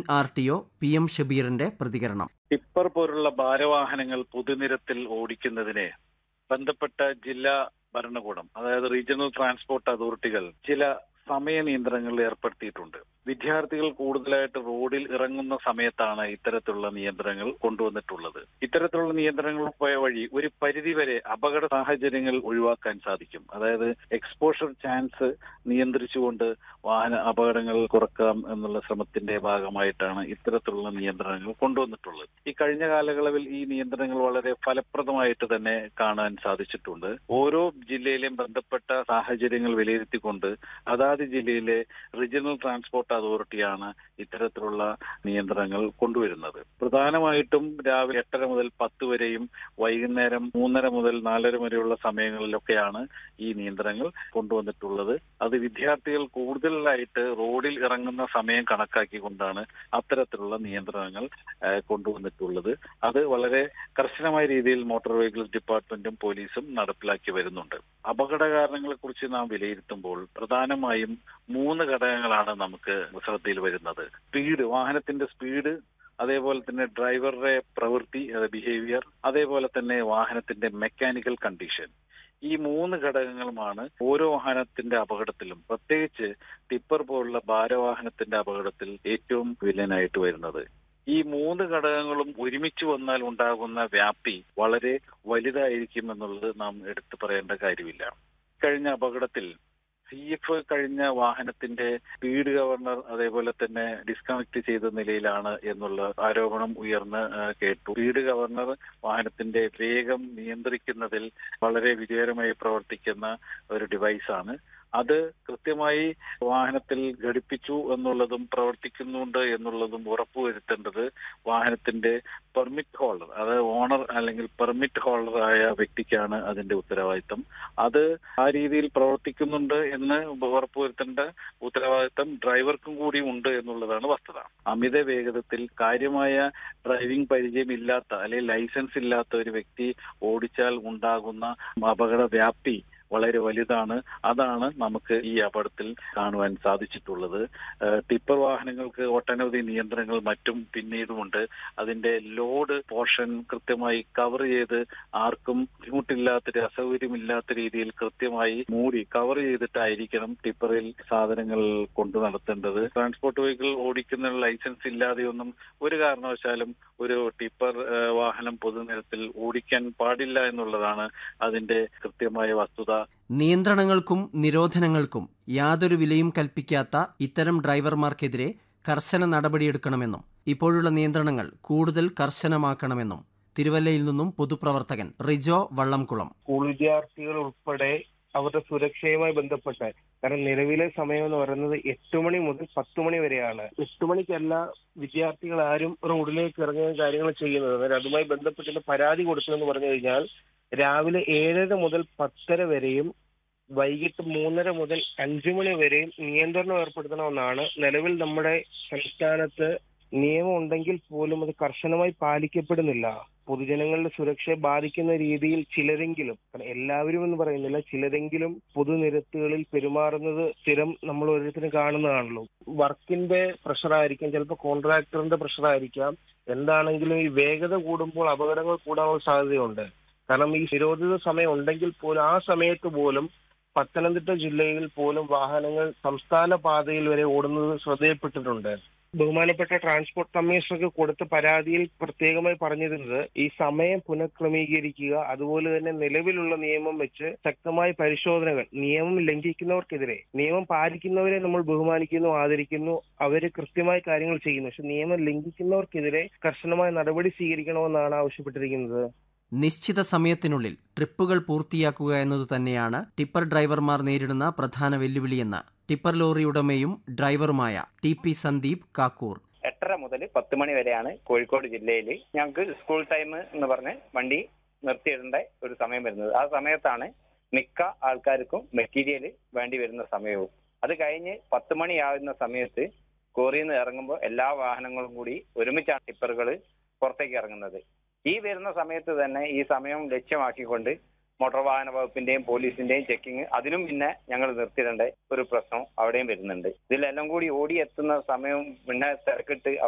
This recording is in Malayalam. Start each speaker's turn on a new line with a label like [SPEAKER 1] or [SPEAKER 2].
[SPEAKER 1] R T O P M ഷബീറിന്റെ പ്രതികരണം
[SPEAKER 2] ടിപ്പർ പോലുള്ള ഭാരവാഹനങ്ങൾ പൊതുനിരത്തിൽ ഓടിക്കുന്നതിന് ബന്ധപ്പെട്ട ജില്ലാ ഭരണകൂടം അതായത് റീജിയണൽ ട്രാൻസ്പോർട്ട് അതോറിറ്റികൾ ചില സമയ നിയന്ത്രണങ്ങൾ ഏർപ്പെടുത്തിയിട്ടുണ്ട് വിദ്യാർത്ഥികൾ കൂടുതലായിട്ട് റോഡിൽ ഇറങ്ങുന്ന സമയത്താണ് ഇത്തരത്തിലുള്ള നിയന്ത്രണങ്ങൾ കൊണ്ടുവന്നിട്ടുള്ളത് ഇത്തരത്തിലുള്ള നിയന്ത്രണങ്ങൾ പോയ വഴി ഒരു പരിധിവരെ അപകട സാഹചര്യങ്ങൾ ഒഴിവാക്കാൻ സാധിക്കും അതായത് എക്സ്പോഷർ ചാൻസ് നിയന്ത്രിച്ചുകൊണ്ട് വാഹന അപകടങ്ങൾ കുറക്കാം എന്നുള്ള ശ്രമത്തിന്റെ ഭാഗമായിട്ടാണ് ഇത്തരത്തിലുള്ള നിയന്ത്രണങ്ങൾ കൊണ്ടുവന്നിട്ടുള്ളത് ഈ കഴിഞ്ഞ കാലയളവിൽ ഈ നിയന്ത്രണങ്ങൾ വളരെ ഫലപ്രദമായിട്ട് തന്നെ കാണാൻ സാധിച്ചിട്ടുണ്ട് ഓരോ ജില്ലയിലെയും ബന്ധപ്പെട്ട സാഹചര്യങ്ങൾ വിലയിരുത്തിക്കൊണ്ട് അതാത് ജില്ലയിലെ റീജിയണൽ ട്രാൻസ്പോർട്ട് അതോറിറ്റിയാണ് ഇത്തരത്തിലുള്ള നിയന്ത്രണങ്ങൾ കൊണ്ടുവരുന്നത് പ്രധാനമായിട്ടും രാവിലെ എട്ടര മുതൽ പത്ത് വരെയും വൈകുന്നേരം മൂന്നര മുതൽ നാലര വരെയുള്ള സമയങ്ങളിലൊക്കെയാണ് ഈ നിയന്ത്രണങ്ങൾ കൊണ്ടുവന്നിട്ടുള്ളത് അത് വിദ്യാർത്ഥികൾ കൂടുതലായിട്ട് റോഡിൽ ഇറങ്ങുന്ന സമയം കണക്കാക്കിക്കൊണ്ടാണ് അത്തരത്തിലുള്ള നിയന്ത്രണങ്ങൾ ഏഹ്, കൊണ്ടുവന്നിട്ടുള്ളത് അത് വളരെ കർശനമായ രീതിയിൽ മോട്ടോർ വെഹിക്കിൾസ് ഡിപ്പാർട്ട്മെന്റും പോലീസും നടപ്പിലാക്കി വരുന്നുണ്ട് അപകട കാരണങ്ങളെ കുറിച്ച് നാം വിലയിരുത്തുമ്പോൾ പ്രധാനമായും മൂന്ന് ഘടകങ്ങളാണ് നമുക്ക് ശ്രദ്ധയിൽ വരുന്നത് സ്പീഡ് വാഹനത്തിന്റെ സ്പീഡ് അതേപോലെ തന്നെ ഡ്രൈവറുടെ പ്രവൃത്തി ബിഹേവിയർ അതേപോലെ തന്നെ വാഹനത്തിന്റെ മെക്കാനിക്കൽ കണ്ടീഷൻ ഈ മൂന്ന് ഘടകങ്ങളുമാണ് ഓരോ വാഹനത്തിന്റെ അപകടത്തിലും പ്രത്യേകിച്ച് ടിപ്പർ പോലുള്ള ഭാരവാഹനത്തിന്റെ അപകടത്തിൽ ഏറ്റവും വില്ലനായിട്ട് വരുന്നത് ഈ മൂന്ന് ഘടകങ്ങളും ഒരുമിച്ച് വന്നാൽ ഉണ്ടാകുന്ന വ്യാപ്തി വളരെ വലുതായിരിക്കും എന്നുള്ളത് നാം എടുത്തു പറയേണ്ട കാര്യമില്ല കഴിഞ്ഞ അപകടത്തിൽ സി എഫ് കഴിഞ്ഞ വാഹനത്തിന്റെ സ്പീഡ് ഗവർണർ അതേപോലെ തന്നെ ഡിസ്കണക്ട് ചെയ്ത നിലയിലാണ് എന്നുള്ള ആരോപണം ഉയർന്ന് ആ, കേട്ടു സ്പീഡ് ഗവർണർ വാഹനത്തിന്റെ വേഗം നിയന്ത്രിക്കുന്നതിൽ വളരെ വിജയകരമായി പ്രവർത്തിക്കുന്ന ഒരു ഡിവൈസാണ് അത് കൃത്യമായി വാഹനത്തിൽ ഘടിപ്പിച്ചു എന്നുള്ളതും പ്രവർത്തിക്കുന്നുണ്ട് എന്നുള്ളതും ഉറപ്പുവരുത്തേണ്ടത് വാഹനത്തിന്റെ പെർമിറ്റ് ഹോൾഡർ അത് ഓണർ അല്ലെങ്കിൽ പെർമിറ്റ് ഹോൾഡർ ആയ വ്യക്തിക്കാണ് അതിന്റെ ഉത്തരവാദിത്തം അത് ആ രീതിയിൽ പ്രവർത്തിക്കുന്നുണ്ട് എന്ന് ഉറപ്പുവരുത്തേണ്ട ഉത്തരവാദിത്തം ഡ്രൈവർക്കും കൂടി ഉണ്ട് എന്നുള്ളതാണ് വസ്തുത അമിത വേഗതത്തിൽ കാര്യമായ ഡ്രൈവിംഗ് പരിചയമില്ലാത്ത അല്ലെങ്കിൽ ലൈസൻസ് ഇല്ലാത്ത ഒരു വ്യക്തി ഓടിച്ചാൽ ഉണ്ടാകുന്ന അപകട വ്യാപ്തി വളരെ വലുതാണ് അതാണ് നമുക്ക് ഈ അപകടത്തിൽ കാണുവാൻ സാധിച്ചിട്ടുള്ളത് ഏഹ് ടിപ്പർ വാഹനങ്ങൾക്ക് ഒട്ടനവധി നിയന്ത്രണങ്ങൾ മറ്റും പിന്നീടുമുണ്ട് അതിന്റെ ലോഡ് പോർഷൻ കൃത്യമായി കവർ ചെയ്ത് ആർക്കും ബുദ്ധിമുട്ടില്ലാത്ത അസൗകര്യമില്ലാത്ത രീതിയിൽ കൃത്യമായി മൂടി കവർ ചെയ്തിട്ടായിരിക്കണം ടിപ്പറിൽ സാധനങ്ങൾ കൊണ്ടു നടത്തേണ്ടത് ട്രാൻസ്പോർട്ട് വെഹിക്കിൾ ഓടിക്കുന്ന ലൈസൻസ് ഇല്ലാതെയൊന്നും ഒരു കാരണവശാലും ഒരു ടിപ്പർ ഏഹ് വാഹനം പൊതുനിരത്തിൽ ഓടിക്കാൻ പാടില്ല എന്നുള്ളതാണ് അതിന്റെ കൃത്യമായ വസ്തുത
[SPEAKER 1] നിയന്ത്രണങ്ങൾക്കും നിരോധനങ്ങൾക്കും യാതൊരു വിലയും കൽപ്പിക്കാത്ത ഇത്തരം ഡ്രൈവർമാർക്കെതിരെ കർശന നടപടിയെടുക്കണമെന്നും ഇപ്പോഴുള്ള നിയന്ത്രണങ്ങൾ കൂടുതൽ കർശനമാക്കണമെന്നും തിരുവല്ലയിൽ നിന്നും പൊതുപ്രവർത്തകൻ റിജോ വള്ളംകുളം
[SPEAKER 3] സ്കൂൾ വിദ്യാർത്ഥികൾ ഉൾപ്പെടെ അവരുടെ സുരക്ഷയുമായി ബന്ധപ്പെട്ട് കാരണം നിലവിലെ സമയം എന്ന് പറയുന്നത് എട്ട് മണി മുതൽ പത്ത് മണി വരെയാണ് എട്ട് മണിക്കല്ല വിദ്യാർത്ഥികൾ ആരും റോഡിലേക്ക് ഇറങ്ങുന്ന കാര്യങ്ങൾ ചെയ്യുന്നത് അതായത് അതുമായി ബന്ധപ്പെട്ടിട്ട് പരാതി കൊടുത്തതെന്ന് പറഞ്ഞു കഴിഞ്ഞാൽ രാവിലെ ഏഴര മുതൽ പത്തര വരെയും വൈകിട്ട് മൂന്നര മുതൽ അഞ്ചു മണി വരെയും നിയന്ത്രണം ഏർപ്പെടുത്തണമെന്നാണ് നിലവിൽ നമ്മുടെ സംസ്ഥാനത്ത് നിയമം ഉണ്ടെങ്കിൽ പോലും അത് കർശനമായി പാലിക്കപ്പെടുന്നില്ല പൊതുജനങ്ങളുടെ സുരക്ഷയെ ബാധിക്കുന്ന രീതിയിൽ ചിലരെങ്കിലും കാരണം എല്ലാവരും എന്ന് പറയുന്നില്ല ചിലരെങ്കിലും പൊതുനിരത്തുകളിൽ പെരുമാറുന്നത് സ്ഥിരം നമ്മൾ ഓരോരുത്തരും കാണുന്നതാണല്ലോ വർക്കിന്റെ പ്രഷറായിരിക്കാം ചിലപ്പോൾ കോൺട്രാക്ടറിന്റെ പ്രഷറായിരിക്കാം എന്താണെങ്കിലും ഈ വേഗത കൂടുമ്പോൾ അപകടങ്ങൾ കൂടാനുള്ള സാധ്യതയുണ്ട് കാരണം ഈ നിരോധിത സമയം ഉണ്ടെങ്കിൽ പോലും ആ സമയത്ത് പോലും പത്തനംതിട്ട ജില്ലയിൽ പോലും വാഹനങ്ങൾ സംസ്ഥാന പാതയിൽ വരെ ഓടുന്നത് ശ്രദ്ധയിൽപ്പെട്ടിട്ടുണ്ട് ബഹുമാനപ്പെട്ട ട്രാൻസ്പോർട്ട് കമ്മീഷണർക്ക് കൊടുത്ത പരാതിയിൽ പ്രത്യേകമായി പറഞ്ഞിരുന്നത് ഈ സമയം പുനഃക്രമീകരിക്കുക അതുപോലെ തന്നെ നിലവിലുള്ള നിയമം വെച്ച് ശക്തമായ പരിശോധനകൾ നിയമം ലംഘിക്കുന്നവർക്കെതിരെ നിയമം പാലിക്കുന്നവരെ നമ്മൾ ബഹുമാനിക്കുന്നു ആദരിക്കുന്നു അവര് കൃത്യമായ കാര്യങ്ങൾ ചെയ്യുന്നു പക്ഷെ നിയമം ലംഘിക്കുന്നവർക്കെതിരെ കർശനമായ നടപടി സ്വീകരിക്കണമെന്നാണ് ആവശ്യപ്പെട്ടിരിക്കുന്നത്
[SPEAKER 1] നിശ്ചിത സമയത്തിനുള്ളിൽ ട്രിപ്പുകൾ പൂർത്തിയാക്കുക എന്നതു തന്നെയാണ് ടിപ്പർ ഡ്രൈവർമാർ നേരിടുന്ന പ്രധാന വെല്ലുവിളിയെന്ന് ടിപ്പർ ലോറി ഉടമയും ഡ്രൈവറുമായ ടി പി സന്ദീപ് കാക്കൂർ
[SPEAKER 4] എട്ടര മുതൽ പത്ത് മണി വരെയാണ് കോഴിക്കോട് ജില്ലയിൽ ഞങ്ങൾക്ക് സ്കൂൾ ടൈം എന്ന് പറഞ്ഞ് വണ്ടി നിർത്തിയിടേണ്ട ഒരു സമയം വരുന്നത് ആ സമയത്താണ് മിക്ക ആൾക്കാർക്കും മെറ്റീരിയൽ വേണ്ടി വരുന്ന സമയവും അത് കഴിഞ്ഞ് പത്ത് മണിയാകുന്ന സമയത്ത് കോറിയിൽ നിന്ന് ഇറങ്ങുമ്പോൾ എല്ലാ വാഹനങ്ങളും കൂടി ഒരുമിച്ചാണ് ടിപ്പറുകൾ പുറത്തേക്ക് ഇറങ്ങുന്നത് ഈ വരുന്ന സമയത്ത് തന്നെ ഈ സമയം ലക്ഷ്യമാക്കിക്കൊണ്ട് മോട്ടോർ വാഹന വകുപ്പിന്റെയും പോലീസിന്റെയും ചെക്കിങ് അതിനും പിന്നെ ഞങ്ങൾ നിർത്തിയിടേണ്ട ഒരു പ്രശ്നം അവിടെയും വരുന്നുണ്ട് ഇതിലെല്ലാം കൂടി ഓടിയെത്തുന്ന സമയം പിന്നെ തിരക്കിട്ട്